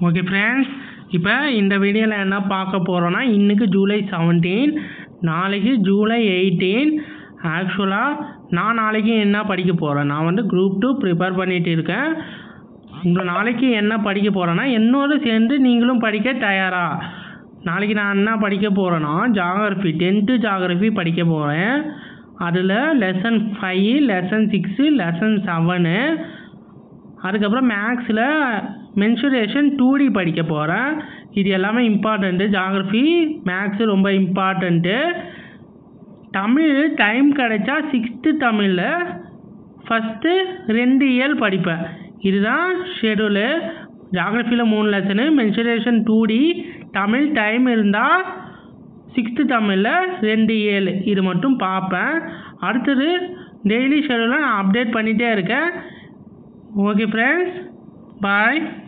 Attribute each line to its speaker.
Speaker 1: okay friends இப்போ இந்த வீடியோவில் என்ன பார்க்க போகிறோன்னா இன்றைக்கி ஜூலை செவன்டீன் நாளைக்கு ஜூலை எயிட்டீன் ஆக்சுவலாக நான் நாளைக்கு என்ன படிக்க போகிறேன் நான் வந்து குரூப் டூ ப்ரிப்பேர் பண்ணிகிட்டு இருக்கேன் உங்கள் நாளைக்கு என்ன படிக்க போகிறேன்னா என்னோடு சேர்ந்து நீங்களும் படிக்க தயாரா நாளைக்கு நான் என்ன படிக்க போகிறேன்னா ஜாகிரஃபி டென்த்து ஜாகிரஃபி படிக்க போகிறேன் அதில் lesson five lesson six lesson seven அதுக்கப்புறம் மேக்ஸில் மென்சுரேஷன் டூ டி படிக்க போகிறேன் இது எல்லாமே இம்பார்ட்டண்ட்டு ஜாகிரஃபி மேக்ஸு ரொம்ப இம்பார்ட்டண்ட்டு தமிழ் டைம் கிடைச்சா சிக்ஸ்த்து தமிழில் ஃபஸ்ட்டு ரெண்டு இயல் படிப்பேன் இதுதான் ஷெடியூலு ஜாகிரஃபியில் மூணு lesson mensuration two D Tamil time இருந்தால் சிக்ஸ்த்து தமிழில் ரெண்டு ஏழு இது மட்டும் பார்ப்பேன் அடுத்தது டெய்லி ஷெடியூலை நான் அப்டேட் பண்ணிகிட்டே இருக்கேன் ஓகே ஃப்ரெண்ட்ஸ் பாய்